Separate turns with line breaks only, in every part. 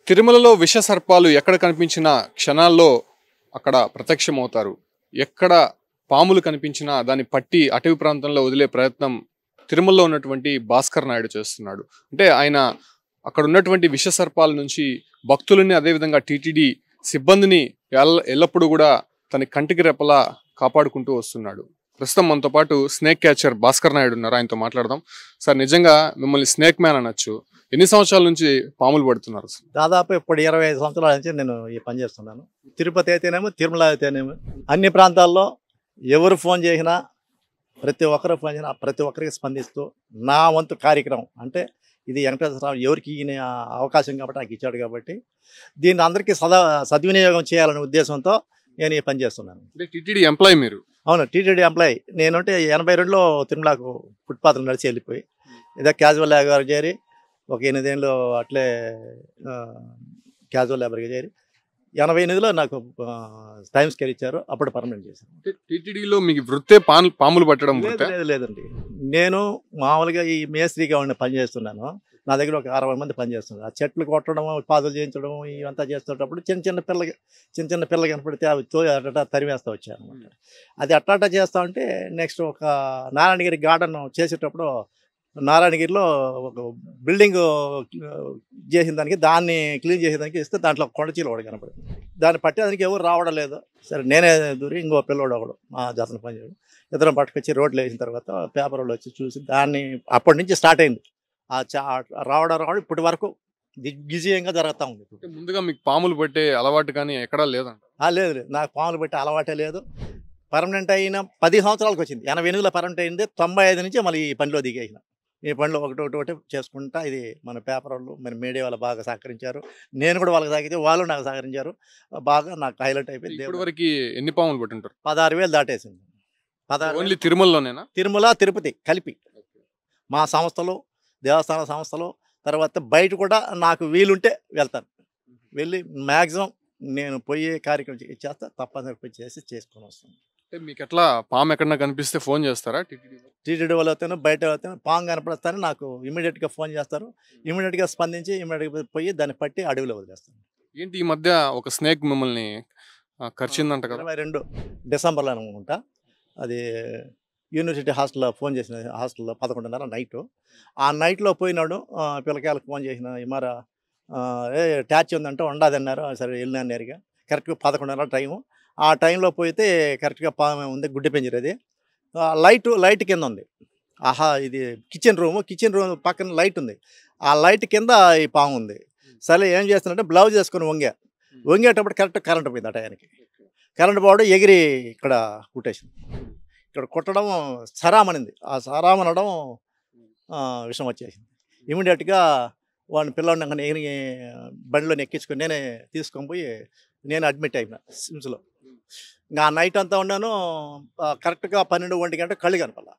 తిరుమలలో విష సర్పాలు ఎక్కడ కనిపించినా క్షణాల్లో అక్కడ ప్రత్యక్షమవుతారు ఎక్కడ పాములు కనిపించినా దాన్ని పట్టి అటవీ ప్రాంతంలో వదిలే ప్రయత్నం తిరుమలలో ఉన్నటువంటి భాస్కర్ నాయుడు చేస్తున్నాడు అంటే ఆయన అక్కడ ఉన్నటువంటి విష సర్పాల నుంచి భక్తులని అదేవిధంగా టీటీడీ సిబ్బందిని ఎల్ల ఎల్లప్పుడూ కూడా తన కంటికి రెప్పలా కాపాడుకుంటూ వస్తున్నాడు ప్రస్తుతం మనతో పాటు స్నేక్ క్యాచర్ భాస్కర్ నాయుడు ఉన్నారు ఆయనతో మాట్లాడదాం సార్ నిజంగా మిమ్మల్ని స్నేక్ మ్యాన్ అనొచ్చు ఎన్ని సంవత్సరాల నుంచి పాములు పడుతున్నారు సార్
దాదాపు ఇప్పుడు ఇరవై ఐదు సంవత్సరాల నుంచి నేను ఈ పని చేస్తున్నాను తిరుపతి అయితేనేమో తిరుమల అయితేనేమో అన్ని ప్రాంతాల్లో ఎవరు ఫోన్ చేసినా ప్రతి ఒక్కరు ఫోన్ చేసినా ప్రతి ఒక్కరికి స్పందిస్తూ నా వంతు కార్యక్రమం అంటే ఇది వెంకటేశ్వరరావు ఎవరికి ఈయన అవకాశం కాబట్టి నాకు ఇచ్చాడు కాబట్టి దీన్ని అందరికీ సదా సద్వినియోగం చేయాలనే ఉద్దేశంతో నేను ఈ పని చేస్తున్నాను
అంటే టీటీడీ ఎంప్లాయ్ మీరు
అవును టీటీడీ ఎంప్లాయ్ నేనంటే ఎనభై రెండులో తిరుమలకు ఫుట్పాత్లు నడిచి వెళ్ళిపోయి ఏదో క్యాజువల్ లేబర్ చేరి ఒక ఎనిమిదేళ్ళు అట్లే ఆ, క్యాజువల్ లేబర్గా చేరి ఎనభై ఎనిమిదిలో నాకు ఆ, టైం స్కేల్ ఇచ్చారు అప్పుడు పర్మనెంట్ చేశాను
అంటే టీటీడీలో మీకు వృత్తే పాములు పాములు పట్టడం
లేదు
వృత్తే
లేదు లేదండి నేను మామూలుగా ఈ మేస్త్రిగా ఉండి పని చేస్తున్నాను నా దగ్గర ఒక అరవై మంది పని చేస్తున్నారు ఆ చెట్లు కొట్టడం పాదులు చేయించడం ఇవంతా చేస్తున్నప్పుడు చిన్న చిన్న పిల్లకి చిన్న చిన్న పిల్లలు కనపడితే అవి తో అట్ట తరివేస్తూ వచ్చాను అనమాట అది అట్టాట చేస్తా ఉంటే నెక్స్ట్ ఒక నారాయణగిరి గార్డెన్ చేసేటప్పుడు నారాయణగిరిలో ఒక బిల్డింగ్ చేసిన దానికి దాన్ని క్లీన్ చేసేదానికి ఇస్తే దాంట్లో కొండచీలు ఒకటి కనపడింది దాన్ని పట్టేదానికి ఎవరు రావడం లేదు సరే నేనే దూరి ఇంకో పిల్లోడు ఒకడు మా జాతర పని చేయడం ఇద్దరం పట్టుకొచ్చి రోడ్లు వేసిన తర్వాత పేపర్ వాళ్ళు వచ్చి చూసి దాన్ని అప్పటి నుంచి స్టార్ట్ అయింది ఆ చా రావడం రావడం ఇప్పటి వరకు దిగ్విజయంగా జరుగుతూ ఉంది
అంటే ముందుగా మీకు పాములు పట్టే అలవాటు కానీ ఎక్కడా లేదంట
ఆ, లేదు లేదు నాకు పాములు పెట్టి అలవాటే లేదు పర్మనెంట్ అయిన పది సంవత్సరాలకు వచ్చింది ఎనభై ఎనిమిదిలో పర్మనెంట్ అయింది తొంభై ఐదు నుంచి మళ్ళీ ఈ పనిలో దిగేసిన ఈ పనిలో ఒకటి ఒకటి ఒకటి చేసుకుంటా ఇది మన పేపర్ వాళ్ళు మరి మీడియా వాళ్ళు బాగా సహకరించారు నేను కూడా వాళ్ళకి సాగితే వాళ్ళు నాకు సహకరించారు బాగా నాకు హైలైట్ అయిపోయింది
ఇప్పటి
దేవుడు
వరకు ఎన్ని పాములు పట్టుంటారు
పదహారు వేలు దాటేసింది పదహారు వేలు.
ఓన్లీ తిరుమలలోనేనా
తిరుమల తిరుపతి కలిపి మా సంస్థలు దేవస్థాన సంస్థలు తర్వాత బయట కూడా నాకు వీలుంటే వెళ్తాను వెళ్ళి మ్యాక్సిమం నేను పోయే కార్యక్రమం చే- చేస్తా తప్పనిసరి పోయి చేసి చేసుకొని వస్తాను
అంటే మీకు ఎట్లా పాము ఎక్కడన్నా కనిపిస్తే ఫోన్ చేస్తారా టీటీడీ
టీటీడీ వాళ్ళు అవుతాను బయట అవుతాను పాంగ్ కనపడతాను నాకు ఇమీడియట్గా ఫోన్ చేస్తారు ఇమీడియట్గా స్పందించి ఇమీడియట్గా పోయి దాన్ని పట్టి అడవిలో వదిలేస్తాను
ఏంటి ఈ మధ్య ఒక స్నేక్ మిమ్మల్ని ఆ, కరిచిందంట కదా
ఇరవై రెండు డిసెంబర్లో అనుకుంటా అది యూనివర్సిటీ హాస్టల్లో ఫోన్ చేసిన హాస్టల్లో పదకొండున్నర నైట్ ఆ నైట్లో పోయినాడు ఆ, పిల్లకాయలకు ఫోన్ చేసిన ఇమారా ఆ, ఏ ట్యాచ్ ఉందంటే ఉండదన్నారు సరే వెళ్ళినా నేరుగా కరెక్ట్గా పదకొండున్నర టైము ఆ టైంలో పోయితే కరెక్ట్గా పాము ఉంది గుడ్డి పెంజరది లైట్ లైట్ కింద ఉంది ఆహా ఇది కిచెన్ రూమ్ కిచెన్ రూమ్ పక్కన లైట్ ఉంది ఆ లైట్ కింద ఈ పాము ఉంది సరే ఏం చేస్తున్నట్టే బ్లౌజ్ వేసుకొని వంగా వంగేటప్పుడు కరెక్ట్ కరెంట్ పోయింది ఆ టయానికి కరెంట్ పోవడం ఎగిరి ఇక్కడ కుట్టేసింది ఇక్కడ కుట్టడం సరామనింది ఆ సరామనడం ఆ, విషం వచ్చేసింది ఇమీడియట్గా వాడిని పిల్లవాడిని అక్కడ ఎగిరి బండిలో ఎక్కించుకొని నేనే తీసుకొని పోయి నేను అడ్మిట్ అయినా సిమ్స్లో ఇంకా ఆ నైట్ అంతా ఉన్నాను ఆ, కరెక్ట్గా పన్నెండు ఒంటి గంట కళ్ళు కనపడాల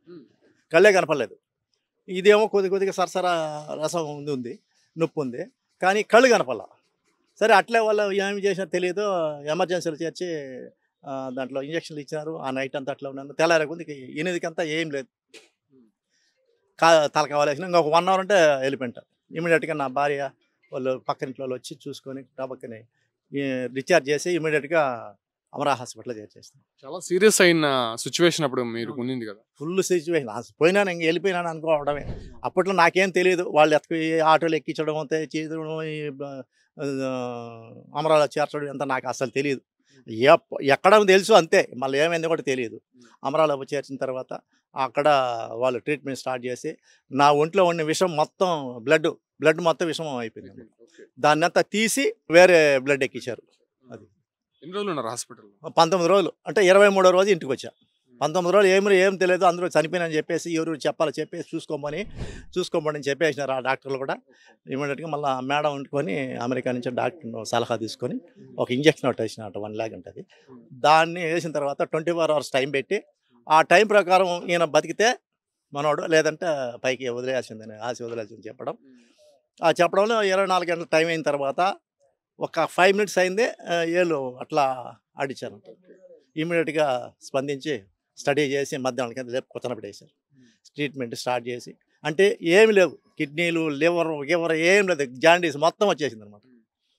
కళ్ళే కనపడలేదు ఇదేమో కొద్ది కొద్దిగా సరసర రసం ఉంది ఉంది నొప్పి ఉంది కానీ కళ్ళు కనపడాల సరే అట్లే వాళ్ళు ఏమి చేసినా తెలియదు ఎమర్జెన్సీలో చేర్చి ఆ, దాంట్లో ఇంజక్షన్లు ఇచ్చినారు ఆ నైట్ అంతా అట్లా ఉన్నాను తెల్లారే కొద్ది ఎనిమిదికంతా ఏం లేదు కా తల కావాల్సిన ఇంకా ఒక వన్ అవర్ అంటే వెళ్ళిపోయింటారు ఇమీడియట్గా నా భార్య వాళ్ళు పక్కనింట్లో వాళ్ళు వచ్చి చూసుకొని టబక్కని రీఛార్జ్ చేసి ఇమీడియట్గా అమరా హాస్పిటల్లో చేర్చేస్తాను
చాలా సీరియస్ అయిన సిచ్యువేషన్ అప్పుడు మీరు ఉన్నింది కదా
ఫుల్ సిచ్యువేషన్ పోయినాను ఇంక వెళ్ళిపోయినాను అనుకోవడమే అప్పట్లో నాకేం తెలియదు వాళ్ళు ఎత్తుకు ఈ ఆటోలు ఎక్కించడం అంతే చేయడం ఈ బ- ఆ, అమరాలో చేర్చడం అంతా నాకు అసలు తెలియదు ఎప్- ఎక్కడ తెలుసు అంతే మళ్ళీ ఏమైంది కూడా తెలియదు అమరాలో చేర్చిన తర్వాత అక్కడ వాళ్ళు ట్రీట్మెంట్ స్టార్ట్ చేసి నా ఒంట్లో ఉన్న విషం మొత్తం బ్లడ్ బ్లడ్ మొత్తం విషం అయిపోయింది దాన్ని అంతా తీసి వేరే బ్లడ్ ఎక్కించారు
ఎన్ని రోజులు ఉన్నారు హాస్పిటల్
పంతొమ్మిది రోజులు అంటే ఇరవై మూడో రోజు ఇంటికి వచ్చా పంతొమ్మిది రోజులు ఏమి ఏం తెలియదు అందరూ చనిపోయినని చెప్పేసి ఎవరు చెప్పాలి చెప్పేసి చూసుకోమని చూసుకోమని చెప్పేసినారు ఆ డాక్టర్లు కూడా ఇమీడియట్గా మళ్ళీ మేడం వండుకొని అమెరికా నుంచి డాక్టర్ సలహా తీసుకొని ఒక ఇంజక్షన్ ఒకటి వేసినట్టు వన్ ల్యాక్ ఉంటుంది దాన్ని వేసిన తర్వాత ట్వంటీ ఫోర్ అవర్స్ టైం పెట్టి ఆ టైం ప్రకారం ఈయన బతికితే మనోడు లేదంటే పైకి వదిలేయాల్సిందని ఆశ వదిలేయాల్సింది చెప్పడం ఆ చెప్పడంలో ఇరవై నాలుగు గంటల టైం అయిన తర్వాత ఒక ఫైవ్ మినిట్స్ అయింది ఆ, ఏళ్ళు అట్లా ఆడిచ్చాను ఇమీడియట్గా స్పందించి స్టడీ చేసి మధ్యాహ్నం కింద లేపు కొత్తన పెట్టేశారు ట్రీట్మెంట్ స్టార్ట్ చేసి అంటే ఏమి లేవు కిడ్నీలు లివర్ గివర్ ఏం లేదు జాండీస్ మొత్తం వచ్చేసింది అనమాట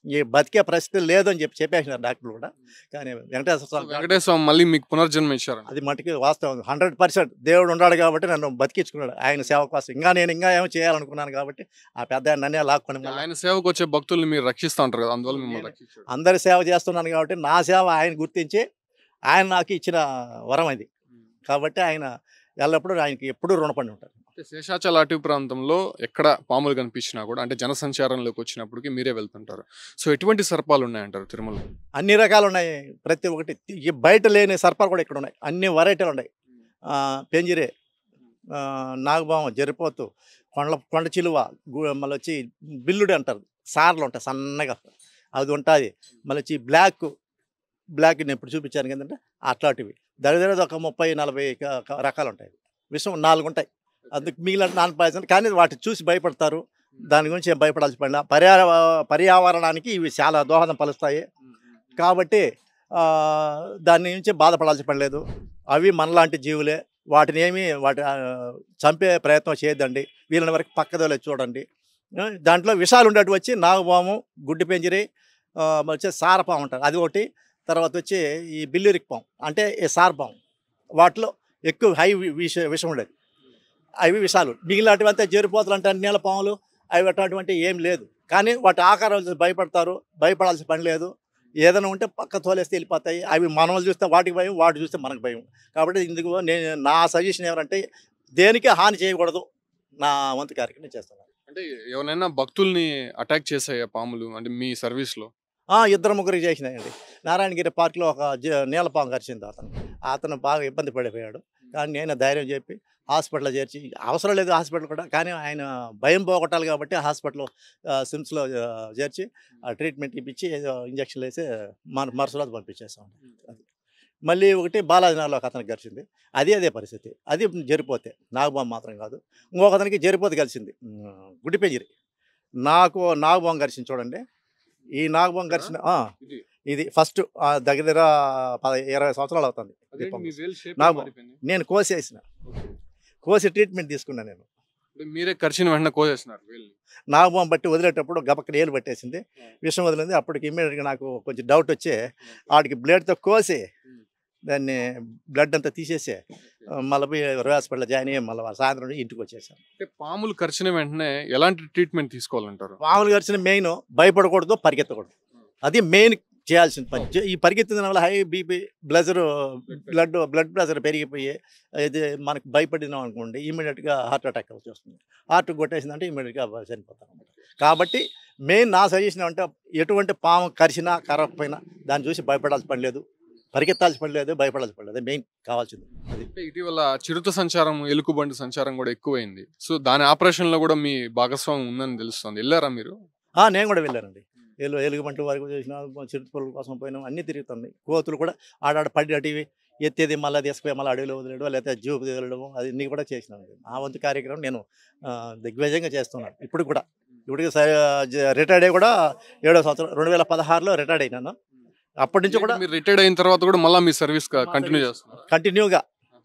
ఈ బతికే పరిస్థితి లేదని చెప్పి చెప్పేసినారు డాక్టర్లు కూడా కానీ వెంకటేశ్వర స్వామి డాక్టర్
వెంకటేశ్వర స్వామి మళ్ళీ మీకు పునర్జన్మ ఇచ్చారండి
అది మటుకు వాస్తవం హండ్రెడ్ పర్సెంట్ దేవుడు ఉన్నాడు కాబట్టి నన్ను బతికించుకున్నాడు ఆయన సేవ కోసం ఇంకా నేను ఇంకా ఏమో చేయాలనుకున్నాను కాబట్టి ఆ పెద్ద ఆయన నన్నే లాక్కొని మళ్ళా
ఆయన సేవకు వచ్చే భక్తుల్ని మీరు రక్షిస్తూ ఉంటారు కదా అందువల్ల మిమ్మల్ని రక్షించాడు
అందరి సేవ చేస్తున్నాను కాబట్టి నా సేవ ఆయన గుర్తించి ఆయన నాకు ఇచ్చిన వరం అది కాబట్టి ఆయన ఎల్లప్పుడూ ఆయనకి ఎప్పుడూ రుణపడి ఉంటారు
అంటే శేషాచల అటవీ ప్రాంతంలో ఎక్కడ పాములు కనిపించినా కూడా అంటే జనసంచారంలోకి వచ్చినప్పటికీ మీరే వెళ్తుంటారు సో ఎటువంటి సర్పాలు ఉన్నాయంటారు తిరుమల
అన్ని రకాలు ఉన్నాయి ప్రతి ఒక్కటి ఈ బయట లేని సర్పాలు కూడా ఇక్కడ ఉన్నాయి అన్ని వెరైటీలు ఉన్నాయి ఆ, పెంజిరే ఆ, నాగబామ జరిపోతు కొండ కొండ చిలువ గు- మళ్ళీ వచ్చి బిల్లుడి అంటారు సార్లు ఉంటాయి సన్నగా అది ఉంటుంది మళ్ళీ వచ్చి బ్లాక్ బ్లాక్ నేను ఇప్పుడు చూపించాను కదంటే అట్లాంటివి దగ్గర దగ్గర ఒక ముప్పై నలభై క- క- రకాలు ఉంటాయి విషయం నాలుగు ఉంటాయి అందుకు మిగిలిన నాన్ పాయిజన్ కానీ వాటి చూసి భయపడతారు దాని గురించి ఏం భయపడాల్సి పడిన పర్యా పర్యావరణానికి ఇవి చాలా దోహదం పలుస్తాయి కాబట్టి ఆ, దాని నుంచి బాధపడాల్సి పడలేదు అవి మనలాంటి జీవులే వాటిని ఏమి వాటి ఆ, చంపే ప్రయత్నం చేయొద్దండి వీళ్ళని వరకు పక్కదోలే చూడండి ఆ, దాంట్లో విషాలు ఉండేటి వచ్చి నాగపాము గుడ్డి పెంజిరి ఆ, మరి వచ్చి సారపాము అంటారు అది ఒకటి తర్వాత వచ్చి ఈ బిల్లురికి పాము అంటే ఈ సారపాము వాటిలో ఎక్కువ హై వి- విష విషం ఉండేది అవి విషాలు మిగిలినటువంటి అంతా జరిపోతలు అంటే నీళ్ళ పాములు అవి అటువంటి ఏం లేదు కానీ వాటి ఆకారాలు చూసి భయపడతారు భయపడాల్సిన పని లేదు ఏదైనా ఉంటే పక్క తోలేస్తే వెళ్ళిపోతాయి అవి మనల్ని చూస్తే వాటికి భయం వాటి చూస్తే మనకు భయం కాబట్టి ఇందుకు నేను నా సజెషన్ ఏమంటే దేనికి హాని చేయకూడదు నా వంతు కార్యక్రమం నేను చేస్తున్నాను
అంటే ఎవరైనా భక్తుల్ని అటాక్ చేసాయా పాములు అంటే మీ సర్వీస్ లో
ఆ, ఇద్దరు ముగ్గురికి చేసినాయండి నారాయణగిరి పార్క్లో ఒక జ- నీలపాము కరిచింది అతను అతను బాగా ఇబ్బంది పడిపోయాడు కానీ నేను ధైర్యం చెప్పి హాస్పిటల్లో చేర్చి అవసరం లేదు హాస్పిటల్ కూడా కానీ ఆయన భయం పోగొట్టాలి కాబట్టి హాస్పిటల్ సిమ్స్లో చేర్చి ఆ ట్రీట్మెంట్ ఇప్పించి ఏదో ఇంజక్షన్లు వేసి మన మరుసటి పంపించేసాం అది మళ్ళీ ఒకటి బాలాజీనగర్లో ఒక అతనికి కలిసింది అది అదే పరిస్థితి అది జరిపోతే నాగబాం మాత్రం కాదు ఇంకొక అతనికి జరిపోతే కలిసింది ఉమ్, గుడిపెంజిరి నాకు నాగబాం కలిసింది చూడండి ఈ నాగబాం కలిసిన ఆ,
ఇది
ఇది ఫస్ట్ దగ్గర దగ్గర పద ఇరవై సంవత్సరాలు అవుతుంది
అదేంటి మీ వేలు shape
నాకు-
మారిపోయింది?
నేను కోసేసిన
Okay.
కోసి ట్రీట్మెంట్ తీసుకున్నాను నేను
అంటే మీరే ఖర్చుని వెంటనే కోసేస్తున్నారు వేలుని
నాగబాం బట్టి వదిలేటప్పుడు గబక్కన ఏలు పట్టేసింది విషం వదిలింది అప్పటికి ఇమ్మీడియట్గా నాకు కొంచెం డౌట్ వచ్చి వాడికి బ్లేడ్తో కోసి దాన్ని బ్లడ్ అంతా తీసేసి మళ్ళీ పోయి రోయ్ హాస్పిటల్ జాయిన్ అయ్యి మళ్ళీ సాయంత్రం నుండి ఇంటికి వచ్చేసాను
అంటే పాములు ఖర్చున వెంటనే ఎలాంటి ట్రీట్మెంట్ తీసుకోవాలంటారు
మామూలుగా వచ్చిన మెయిన్ భయపడకూడదు పరిగెత్తకూడదు అది మెయిన్ చేయాల్సిన పని జ- ఈ పరిగెత్తిన వల్ల హై బీపీ బ్లజర్ బ్లడ్ బ్లడ్ ప్రెషర్ పెరిగిపోయి ఇది మనకు భయపడినాం అనుకోండి ఇమీడియట్గా హార్ట్ అటాక్ వచ్చేస్తుంది హార్ట్ కొట్టేసిందంటే ఇమీడియట్గా చనిపోతాం కాబట్టి మెయిన్ నా సజెషన్ అంటే ఎటువంటి పాము కరిచినా కరవకపోయినా దాన్ని చూసి భయపడాల్సిన పని లేదు పరిగెత్తాల్సిన పని లేదు భయపడాల్సిన పని లేదు మెయిన్ కావాల్సింది అది
అంటే ఇటీవల చిరుత సంచారం ఎలుకబంటి సంచారం కూడా ఎక్కువైంది సో దాని ఆపరేషన్ లో కూడా మీ భాగస్వామ్యం ఉందని తెలుస్తుంది వెళ్ళారా మీరు
ఆ, నేను కూడా వెళ్ళానండి ఎలు ఎలుగుబంటి వరకు చేసిన చిరుతపుల కోసం పోయినాం అన్నీ తిరుగుతున్నాయి కోతులు కూడా ఆడాడ పడి అటివి ఎత్తేది మళ్ళీ తీసుకుపోయి మళ్ళీ అడవిలో వదిలేయడం లేకపోతే జూ వదిలేయడం అది అన్నీ కూడా చేసినాను ఆ వంతు కార్యక్రమం నేను ఆ, దిగ్విజయంగా చేస్తున్నాను ఇప్పుడు కూడా ఇప్పుడు రిటైర్డ్ అయ్యి కూడా ఏడో సంవత్సరం రెండు వేల పదహారులో రిటైర్డ్ అయినాను అప్పటి నుంచి కూడా
మీరు రిటైర్డ్ అయిన తర్వాత కూడా మళ్ళీ మీ సర్వీస్ కంటిన్యూ చేస్తున్నారు
కంటిన్యూగా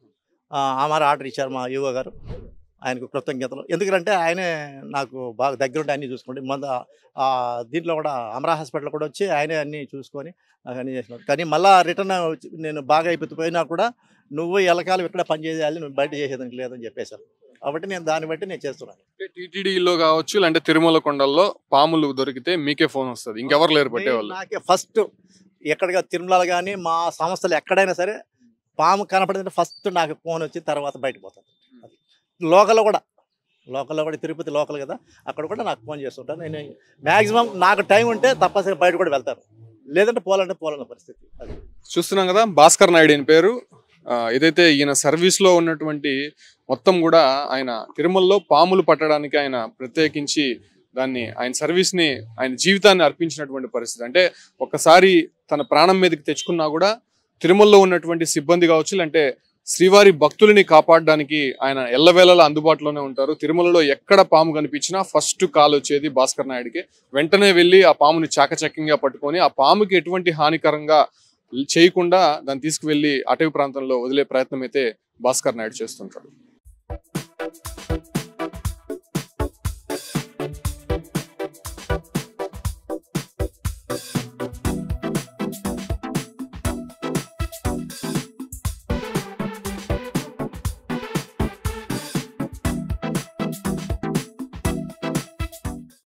ఆమార ఆర్డర్ ఇచ్చారు మా యువ గారు ఆయనకు కృతజ్ఞతలు ఎందుకంటే ఆయనే నాకు బాగా దగ్గరుండి అన్నీ చూసుకోండి మొన్న ఆ దీంట్లో కూడా అమరా హాస్పిటల్ కూడా వచ్చి ఆయనే అన్నీ చూసుకొని నాకు అన్నీ చేసినాడు కానీ మళ్ళీ రిటర్న్ నేను బాగా అయిపోయినా కూడా నువ్వు ఎలకాలం ఇక్కడ పని చేయాలి నువ్వు బయట చేసేదానికి లేదని చెప్పేశారు కాబట్టి నేను దాన్ని బట్టి నేను చేస్తున్నాను
టీటీడీలో కావచ్చు లేదంటే తిరుమల కొండల్లో పాములు దొరికితే మీకే ఫోన్ వస్తుంది ఇంకెవరు లేరు పట్టేవాళ్ళు
నాకే ఫస్ట్ ఎక్కడిగా తిరుమల కానీ మా సంస్థలు ఎక్కడైనా సరే పాము కనపడిందంటే ఫస్ట్ నాకు ఫోన్ వచ్చి తర్వాత బయటకు పోతాను అది లోకల్లో కూడా లోకల్లో కూడా తిరుపతి లోకల్ కదా అక్కడ కూడా నాకు ఫోన్ చేస్తుంటాను నేను మ్యాక్సిమం నాకు టైం ఉంటే తప్పనిసరి బయట కూడా వెళ్తాను లేదంటే పోవాలంటే పోవాలన్న పరిస్థితి అది
చూస్తున్నాం కదా భాస్కర్ నాయుడు అని పేరు ఆ, ఏదైతే ఈయన సర్వీస్ లో ఉన్నటువంటి మొత్తం కూడా ఆయన తిరుమలలో పాములు పట్టడానికి ఆయన ప్రత్యేకించి దాన్ని ఆయన సర్వీస్ ని ఆయన జీవితాన్ని అర్పించినటువంటి పరిస్థితి అంటే ఒక్కసారి తన ప్రాణం మీదకి తెచ్చుకున్నా కూడా తిరుమలలో ఉన్నటువంటి సిబ్బంది కావచ్చు అంటే శ్రీవారి భక్తులని కాపాడడానికి ఆయన ఎల్లవేళలా అందుబాటులోనే ఉంటారు తిరుమలలో ఎక్కడ పాము కనిపించినా ఫస్ట్ కాల్ వచ్చేది భాస్కర్ నాయుడికి వెంటనే వెళ్ళి ఆ పాముని చాకచక్యంగా పట్టుకొని ఆ పాముకి ఎటువంటి హానికరంగా చేయకుండా దాన్ని తీసుకువెళ్ళి అటవీ ప్రాంతంలో వదిలే ప్రయత్నం అయితే భాస్కర్ నాయుడు చేస్తుంటాడు